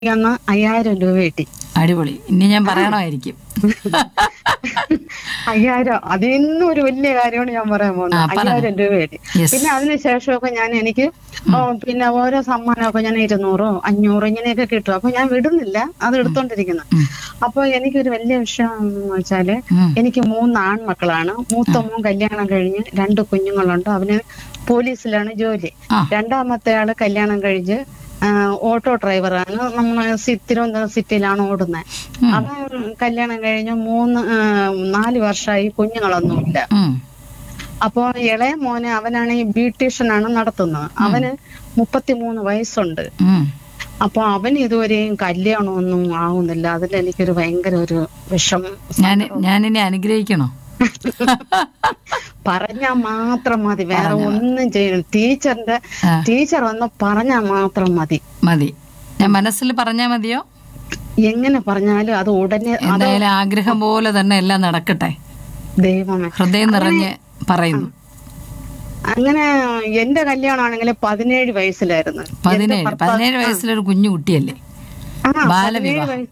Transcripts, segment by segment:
അന്ന് അയ്യായിരം രൂപ കിട്ടി അടിപൊളി ഇനി ഞാൻ പറയണമായിരിക്കും അയ്യായിരം അതിന്നും ഒരു വലിയ കാര്യമാണ് ഞാൻ പറയാൻ ആ, പോകുന്നത് പറ. അയ്യായിരം രൂപ കിട്ടി Yes. പിന്നെ അതിനുശേഷമൊക്കെ ഞാൻ എനിക്ക് ഓ, പിന്നെ ഓരോ സമ്മാനമൊക്കെ ഞാൻ ഇരുന്നൂറോ അഞ്ഞൂറോ ഇങ്ങനെയൊക്കെ കിട്ടും അപ്പൊ ഞാൻ വിടുന്നില്ല അത് എടുത്തോണ്ടിരിക്കുന്നു ഉം. അപ്പൊ എനിക്കൊരു വലിയ വിഷയം എന്ന് വെച്ചാല് ഉം. എനിക്ക് മൂന്ന് ആൺമക്കളാണ് മൂത്ത മോൻ കല്യാണം കഴിഞ്ഞ് രണ്ട് കുഞ്ഞുങ്ങളുണ്ട് അവന് പോലീസിലാണ് ജോലി ആ. രണ്ടാമത്തെ ആള് കല്യാണം കഴിച്ച് ആ, ഓട്ടോ ഡ്രൈവറാണ് നമ്മൾ തിരുവനന്തപുരം സിറ്റിയിലാണ് ഓടുന്നത് ഉം. അവൻ കല്യാണം കഴിഞ്ഞ് മൂന്ന് ആ, നാല് വർഷമായി കുഞ്ഞുങ്ങളൊന്നുമില്ല ഉം. അപ്പോ ഇളയ മോനെ അവനാണെങ്കിൽ ബ്യൂട്ടീഷ്യനാണ് നടത്തുന്നത് അവന് മുപ്പത്തിമൂന്ന് വയസ്സുണ്ട് ഉം. അപ്പൊ അവൻ ഇതുവരെയും കല്യാണമൊന്നും ആവുന്നില്ല അതിൽ എനിക്കൊരു ഭയങ്കര ഒരു വിഷമം ഞാൻ ഞാനിനി അനുഗ്രഹിക്കണോ പറഞ്ഞാ മാത്രം മതി വേറെ ഒന്നും ചെയ്യണം ടീച്ചറിന്റെ ആ. ടീച്ചർ ഒന്ന് പറഞ്ഞാ മാത്രം മതി മതി ഞാൻ മനസ്സിൽ പറഞ്ഞാ മതിയോ എങ്ങനെ പറഞ്ഞാലും അത് ഉടനെ അത് എന്തായാലും ആഗ്രഹം പോലെ തന്നെ എല്ലാം നടക്കട്ടെ ദൈവമേ ഹൃദയം നിറഞ്ഞ് പറയുന്നു അങ്ങനെ എന്റെ കല്യാണമാണെങ്കിൽ പതിനേഴ് വയസ്സിലായിരുന്നു പതിനേഴ് പതിനേഴ് വയസ്സിലൊരു കുഞ്ഞു കുട്ടിയല്ലേ ആ, ബാലവിവാഹം. പതിനേഴ്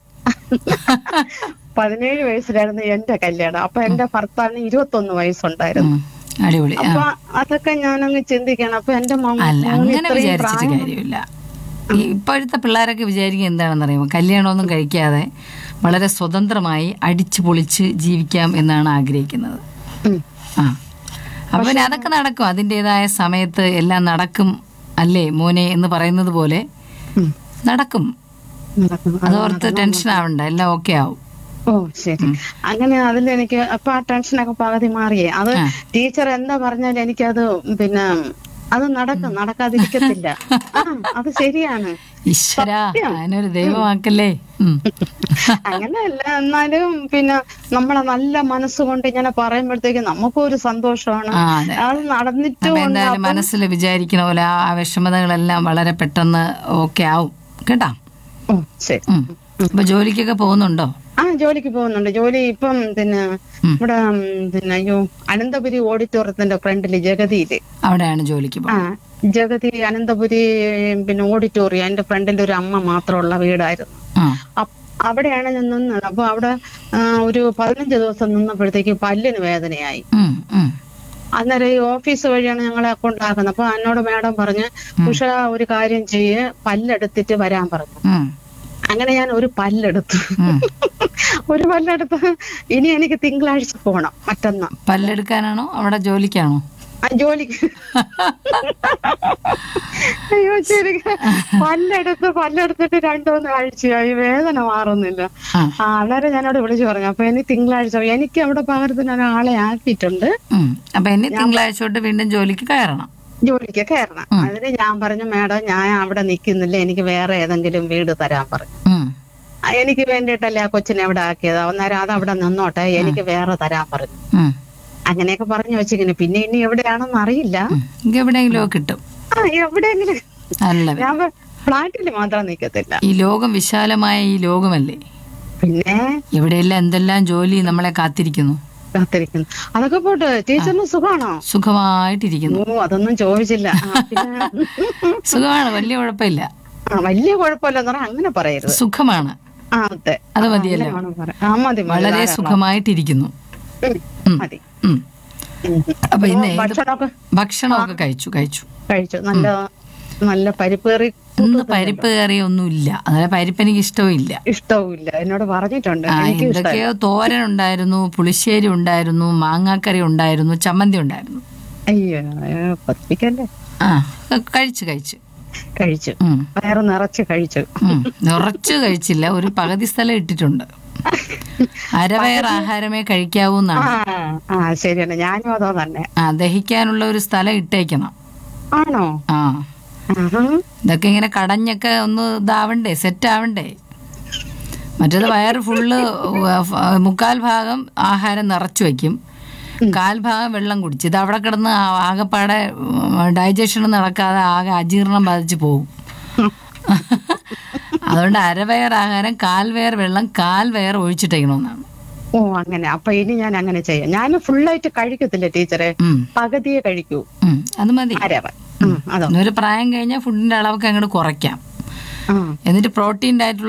വയസ്സ്- പതിനേഴ് വയസ്സിലായിരുന്നു എന്റെ കല്യാണം അപ്പൊ എന്റെ ഭർത്താവിന് ഇരുപത്തൊന്ന് വയസ്സുണ്ടായിരുന്നു ഉം. അടിപൊളി ആ. അപ്പൊ അതൊക്കെ ഞാനങ്ങ് ചിന്തിക്കണം അപ്പൊ എന്റെ മോൻ അല്ല മോന് അങ്ങനെ ഇത്രയും വിചാരിച്ചിട്ട് പ്രായം കാര്യമില്ല ഈ ഇപ്പോഴത്തെ പിള്ളേരൊക്കെ വിചാരിക്കുക എന്താണെന്ന് അറിയുമോ കല്യാണമൊന്നും കഴിക്കാതെ വളരെ സ്വതന്ത്രമായി അടിച്ചു പൊളിച്ച് ജീവിക്കാം എന്നാണ് ആഗ്രഹിക്കുന്നത് ഉം. ആ അപ്പൊ പിന്നെ അതൊക്കെ നടക്കും അതിൻ്റെതായ സമയത്ത് എല്ലാം നടക്കും അല്ലേ മോനെ എന്ന് പറയുന്നത് പോലെ ഉം. നടക്കും നടക്കുന്നു. അതോർത്ത് ടെൻഷൻ ആവണ്ട എല്ലാം ഓക്കെ ആവും ഓ ശരി അങ്ങനെ അതിൽ എനിക്ക് അപ്പൊ ആ ടെൻഷനൊക്കെ പകുതി മാറിയേ അത് ആ. ടീച്ചർ എന്താ പറഞ്ഞാലും എനിക്കത് പിന്നെ അത് നടക്കും നടക്കാതിരിക്കത്തില്ല ആ അത് ശരിയാണ് ഈശ്വര അതിനൊരു ദൈവമാക്കല്ലേ ഉം. അങ്ങനെയല്ല എന്നാലും പിന്നെ നമ്മളെ നല്ല മനസ്സുകൊണ്ട് ഇങ്ങനെ പറയുമ്പോഴത്തേക്ക് നമുക്കും ഒരു സന്തോഷമാണ് ആ അതെ അത് നടന്നിട്ടും അപ്പൊ ഉണ്ട്. എന്തായാലും മനസ്സിൽ വിചാരിക്കണ പോലെ ആ ആ വിഷമതകളെല്ലാം വളരെ പെട്ടെന്ന് ഓക്കെ ആവും കേട്ടാ ഓ ശരി ഉം. അപ്പൊ ജോലിക്കൊക്കെ പോകുന്നുണ്ടോ ആ ജോലിക്ക് പോകുന്നുണ്ട് ജോലി ഇപ്പം പിന്നെ ഉം. ഇവിടെ ഉം, പിന്നെ അയ്യോ അനന്തപുരി ഓഡിറ്റോറിയത്തിന്റെ ഫ്രണ്ടില് ജഗതിയില് അവിടെയാണ് ജോലിക്ക് ആ പോകുന്നത് ജഗതി അനന്തപുരി പിന്നെ ഓഡിറ്റോറിയം അതിന്റെ ഫ്രണ്ടിൽ ഒരു അമ്മ മാത്രമുള്ള വീടായിരുന്നു ആ അപ്പ് അവിടെയാണ് ഞാൻ നിന്നത് അപ്പൊ അവിടെ ആ, ഒരു പതിനഞ്ച് ദിവസം നിന്നപ്പോഴത്തേക്ക് പല്ലിന് വേദനയായി ഉം, ഉം. അന്നേരം ഈ ഓഫീസ് വഴിയാണ് ഞങ്ങളെ കൊണ്ടാക്കുന്നത് അപ്പൊ എന്നോട് മാഡം പറഞ്ഞ് ഉഷ ഒരു കാര്യം ചെയ്യ് പല്ലെടുത്തിട്ട് വരാൻ പറഞ്ഞു ഉം, അങ്ങനെ ഞാൻ ഒരു പല്ലെടുത്തു ഉം. ഒരു പല്ലെടുത്ത് ഇനി എനിക്ക് തിങ്കളാഴ്ച പോണം മറ്റന്നാ പല്ലെടുക്കാനാണോ അവിടെ ജോലിക്കാണോ ആ ജോലിക്ക് അയ്യോ ശരി പല്ലെടുത്ത് പല്ലെടുത്തിട്ട് രണ്ടു മൂന്ന് ആഴ്ചയായി വേദന മാറുന്നില്ല ആ ആ അന്നേരം ഞാനവിടെ വിളിച്ചു പറഞ്ഞു അപ്പൊ എനിക്ക് തിങ്കളാഴ്ച എനിക്ക് അവിടെ പകരത്തിന് ഒരാളെ ആക്കിയിട്ടുണ്ട് ഉം. അപ്പൊ ഇനി തിങ്കളാഴ്ച തൊട്ട് വീണ്ടും ജോലിക്ക് കയറണം ജോലിക്ക് കയറണം അതിന് ഞാൻ പറഞ്ഞു മാഡം ഞാൻ അവിടെ നിൽക്കുന്നില്ല എനിക്ക് വേറെ ഏതെങ്കിലും വീട് തരാൻ പറഞ്ഞു ഉം. ആ, എനിക്ക് വേണ്ടിയിട്ടല്ലേ ആ കൊച്ചിനെ അവിടെ ആക്കിയത് അന്നേരം അത് അവിടെ നിന്നോട്ടെ എനിക്ക് വേറെ തരാൻ പറഞ്ഞു ഉം. അങ്ങനെയൊക്കെ പറഞ്ഞു വെച്ചിങ്ങനെ പിന്നെ ഇനി എവിടെയാണെന്ന് അറിയില്ല ഉം. ഇങ്ങ എവിടെയെങ്കിലും ഒക്കെ കിട്ടും ആ എവിടെയെങ്കിലും നല്ല ഞാൻ ഫ്ലാറ്റിൽ മാത്രം നിൽക്കത്തില്ല ഈ ലോകം വിശാലമായ ഈ ലോകമല്ലേ പിന്നെ എവിടെയെല്ലാം എന്തെല്ലാം ജോലി നമ്മളെ കാത്തിരിക്കുന്നു കാത്തിരിക്കുന്നു അതൊക്കെ പോട്ട് ടീച്ചറിന് സുഖാണോ സുഖമായിട്ടിരിക്കുന്നു ഓ അതൊന്നും ചോദിച്ചില്ല ആ, പിന്നെ സുഖമാണ് വലിയ കുഴപ്പമില്ല ആ, വലിയ കുഴപ്പമില്ലെന്ന് പറഞ്ഞാൽ അങ്ങനെ പറയരുത് സുഖമാണ് ആ അതെ അത് ആ, മതിയല്ലോ അങ്ങനെ വേണം പറയാൻ. ആ മതി മതി വളരെ ധാരാളം. സുഖമായിട്ടിരിക്കുന്നു ഉം, ഉം. മതി ഉം. ഉം. അപ്പൊ ഇന്ന് ഏത് ഭക്ഷണമൊക്കെ ഭക്ഷണമൊക്കെ കഴിച്ചു കഴിച്ചു കഴിച്ചു നല്ല നല്ല പരിപ്പ് കറി ഇന്ന് പരിപ്പ് കറി ഒന്നും ഇല്ല അതായത് പരിപ്പ് എനിക്ക് ഇഷ്ടവും ഇല്ല ഇഷ്ടവും ഇല്ല എന്നോട് പറഞ്ഞിട്ടുണ്ട് ആ എനിക്ക് ഇഷ്ടം എന്തൊക്കെയോ തോരൻ ഉണ്ടായിരുന്നു പുളിശ്ശേരി ഉണ്ടായിരുന്നു മാങ്ങാക്കറി ഉണ്ടായിരുന്നു ചമ്മന്തി ഉണ്ടായിരുന്നു അയ്യോ അയ്യോ, പത്തിക്കല്ലേ ആ കഴിച്ചു കഴിച്ചു കഴിച്ചു ഉം. വയറ് നിറച്ച് കഴിച്ചു ഉം. നിറച്ച് കഴിച്ചില്ല ഒരു പകുതി സ്ഥലം ഇട്ടിട്ടുണ്ട് അരവയർ ആഹാരമേ കഴിക്കാവൂ ആ എന്നാണ് ആ ശരിയാണ് ഞാനും അതോ തന്നെ ആ ദഹിക്കാനുള്ള ഒരു സ്ഥലം ഇട്ടേക്കണം ആണോ ആ ആഹാ. ഇതൊക്കെ ഇങ്ങനെ കടഞ്ഞൊക്കെ ഒന്ന് ഇതാവണ്ടേ സെറ്റ് ആവണ്ടേ മറ്റേത് വയറ് ഫുള്ള് മുക്കാൽ ഭാഗം ആഹാരം നിറച്ചു വെക്കും കാൽ ഭാഗം വെള്ളം കുടിച്ച് ഇത് അവിടെ കിടന്ന് ആ- ആകെപ്പാടെ ഡൈജഷൻ നടക്കാതെ ആകെ അജീർണം ബാധിച്ച് പോകും അതുകൊണ്ട് അരവയർ ആഹാരം കാൽ വയർ വെള്ളം കാൽ വയർ ഒഴിച്ചിട്ടേക്കണമെന്നാണ് ഓ അങ്ങനെ അപ്പൊ ഇനി ഞാൻ അങ്ങനെ ചെയ്യാം ഞാൻ ഫുള്ളായിട്ട് കഴിക്കത്തില്ല ടീച്ചറെ ഉം, പകുതിയെ കഴിക്കൂ ഉം, അത് മതി ആരാവ അതോ ഒരു പ്രായം കഴിഞ്ഞാൽ ഫുഡിന്റെ അളവൊക്കെ അങ്ങോട്ട് കുറയ്ക്കാം ആ എന്നിട്ട് പ്രോട്ടീൻ്റെ ആയിട്ടുള്ള